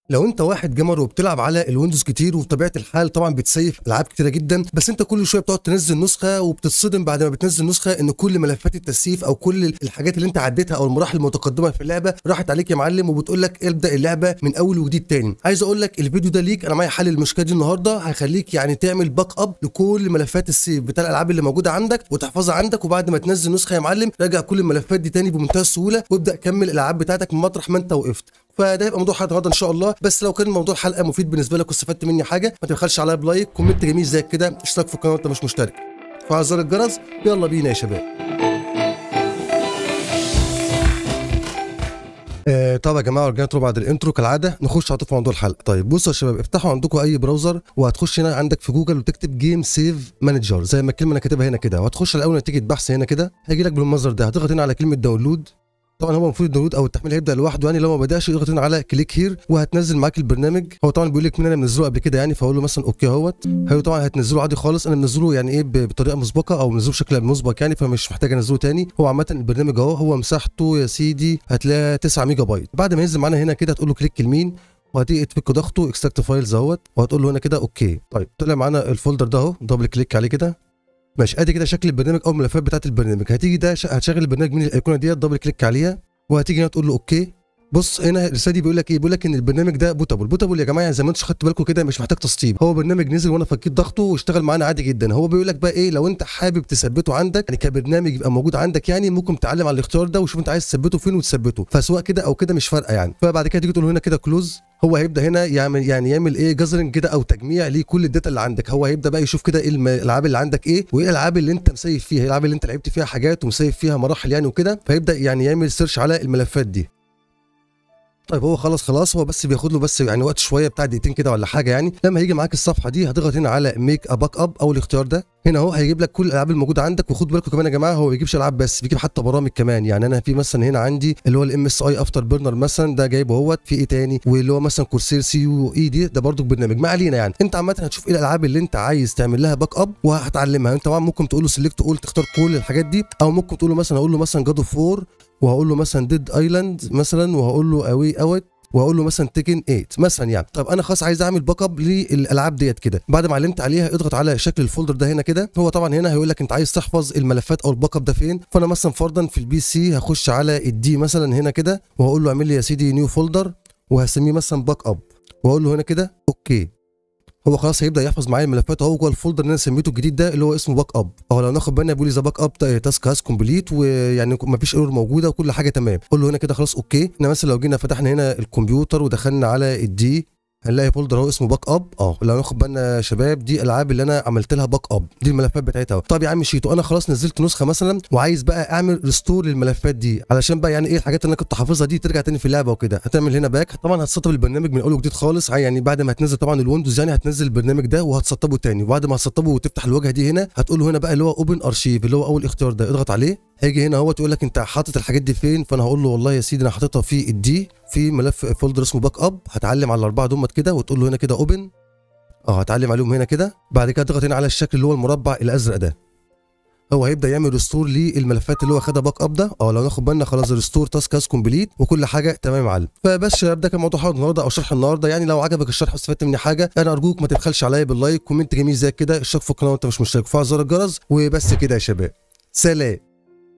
لو انت واحد جيمر وبتلعب على الويندوز كتير وبطبيعه الحال طبعا بتسيف العاب كتيره جدا بس انت كل شويه بتقعد تنزل نسخه وبتتصدم بعد ما بتنزل نسخه ان كل ملفات التسييف او كل الحاجات اللي انت عديتها او المراحل المتقدمه في اللعبه راحت عليك يا معلم وبتقول لك ابدا اللعبه من اول وجديد تاني عايز اقول لك الفيديو ده ليك انا معايا حل المشكله دي النهارده هيخليك يعني تعمل باك اب لكل ملفات السيف بتاع الالعاب اللي موجوده عندك وتحفظها عندك وبعد ما تنزل نسخه يا معلم راجع كل الملفات دي تاني بمنتهى السهوله وابدا كمل الالعاب بتاعتك من مطرح ما انت وقفت فده يبقى موضوع حلقه النهارده ان شاء الله بس لو كان موضوع الحلقه مفيد بالنسبه لك واستفدت مني حاجه ما تبخلش عليا بلايك كومنت جميل زي كده اشتراك في القناه وانت مش مشترك فعل زر الجرس يلا بينا يا شباب آه طب يا جماعه رجعت له بعد الانترو كالعاده نخش على طول في موضوع الحلقه طيب بصوا يا شباب افتحوا عندكم اي براوزر وهتخش هنا عندك في جوجل وتكتب جيم سيف مانجر زي ما الكلمه انا كاتبها هنا كده وهتخش على اول نتيجه بحث هنا كده هيجي لك بالمنظر ده هتضغط هنا على كلمه داونلود طبعا هو المفروض الداونلود او التحميل هيبدا لوحده يعني لو ما بداش اضغط هنا على كليك هير وهتنزل معاك البرنامج هو طبعا بيقول لك مين انا منزله قبل كده يعني فاقول له مثلا اوكي اهوت هو طبعا هتنزله عادي خالص انا منزله يعني ايه ب- بطريقه مسبقه او منزله بشكل مسبق يعني فمش محتاج انزله تاني هو عامه البرنامج اهو هو مساحته يا سيدي هتلاقي 9 ميجا بايت بعد ما ينزل معانا هنا كده هتقول له كليك يمين وهتيجي تفك ضغطه اكستراكت فايلز اهوت وهتقول له هنا كده اوكي طيب طلع معانا الفولدر ده اهو دبل كليك عليه كده ماشي ادي كده شكل البرنامج او الملفات بتاعت البرنامج هتيجي ده ش- هتشغل البرنامج من الايقونه ديت دبل كليك عليها وهتيجي هنا تقول له اوكي بص هنا الرساله دي بيقول لك ايه بيقول لك ان البرنامج ده بوتابل بوتابل يا جماعه زي ما انتم خدتوا بالكم كده مش محتاج تسطيب هو برنامج نزل وانا فكيت ضغطه واشتغل معانا عادي جدا هو بيقول لك بقى ايه لو انت حابب تثبته عندك يعني كبرنامج يبقى موجود عندك يعني ممكن تعلم على الاختيار ده وشوف انت عايز تثبته فين وتثبته فسواء كده او كده مش فارقه يعني فبعد كده تيجي تقول له هنا كده كلوز هو هيبدا هنا يعمل يعني يعمل ايه جزرنج كده او تجميع لكل الداتا اللي عندك هو هيبدا بقى يشوف كده ايه الم- الالعاب اللي عندك ايه وايه الالعاب اللي انت مسيف فيها ايه الالعاب اللي انت لعبت فيها حاجات ومسيف فيها مراحل يعني وكده فيبدا يعني يعمل سيرش على الملفات دي طيب هو خلاص خلاص هو بس بياخد له بس يعني وقت شويه بتاع دقيقتين كده ولا حاجه يعني لما يجي معاك الصفحه دي هتضغط هنا على ميك ا باك اب او الاختيار ده هنا اهو هيجيب لك كل الالعاب الموجوده عندك وخد بالكم كمان يا جماعه هو ما بيجيبش العاب بس بيجيب حتى برامج كمان يعني انا في مثلا هنا عندي اللي هو الام اس اي افتر بيرنر مثلا ده جايبه اهوت في ايه تاني واللي هو مثلا كورسير سي يو اي دي ده برضو برنامج ما علينا يعني انت عامه هتشوف ايه الالعاب اللي انت عايز تعمل لها باك اب وهتعلمها انت طبعا ممكن تقول له سيلكت قول تختار كل الحاجات دي او ممكن تقول له مثلا اقول له مثلا جاد اوف 4 وهقول له مثلا ديد ايلاند مثلا وهقول له اوي اوت واقول له مثلا تيكن 8 مثلا يعني طب انا خلاص عايز اعمل باك اب للالعاب ديت كده بعد ما علمت عليها اضغط على شكل الفولدر ده هنا كده هو طبعا هنا هيقول لك انت عايز تحفظ الملفات او الباك اب ده فين فانا مثلا فرضا في البي سي هخش على الدي مثلا هنا كده وهقول له اعمل لي يا سيدي نيو فولدر وهسميه مثلا باك اب واقول له هنا كده اوكي هو خلاص هيبدا يحفظ معايا الملفات اهو جوه الفولدر اللي انا سميته الجديد ده اللي هو اسمه باك اب اهو لو ناخد بالنا بيقول لي ذا باك اب تاسك هاز كومبليت ويعني مفيش ايرور موجوده وكل حاجه تمام قول له هنا كده خلاص اوكي احنا مثلا لو جينا فتحنا هنا الكمبيوتر ودخلنا على الدي هنلاقي فولدر اهو اسمه باك اب اه لو ناخد بالنا يا شباب دي الالعاب اللي انا عملت لها باك اب دي الملفات بتاعتها اهو طب يا عم شيتو انا خلاص نزلت نسخه مثلا وعايز بقى اعمل ريستور للملفات دي علشان بقى يعني ايه الحاجات اللي انا كنت حافظها دي ترجع تاني في اللعبه وكده هتعمل هنا باك طبعا هتسطب البرنامج من اول وجديد خالص يعني بعد ما هتنزل طبعا الويندوز يعني هتنزل البرنامج ده وهتسطبه تاني وبعد ما هتسطبه وتفتح الواجهه دي هنا هتقول له هنا بقى اللي هو اوبن ارشيف اللي هو اول اختيار ده اضغط عليه هيجي هنا هو تقول لك انت حاطط الحاجات دي فين فانا هقول له والله يا سيدي انا حاططها في الدي في ملف فولدر اسمه باك اب هتعلم على الاربعه دمت كده وتقول له هنا كده اوبن اه هتعلم عليهم هنا كده بعد كده تضغط هنا على الشكل اللي هو المربع الازرق ده هو هيبدا يعمل ريستور للملفات اللي هو خدها باك اب ده اه لو ناخد بالنا خلاص ريستور تاسك هاز كومبليت وكل حاجه تمام يا معلم فبس شباب ده كان موضوع حلقه النهارده او شرح النهارده يعني لو عجبك الشرح واستفدت مني حاجه انا ارجوك ما تبخلش عليا باللايك كومنت جميل زي كده اشترك في القناه وانت مش مشترك وفعل زر الجرس وبس كده يا شباب سلام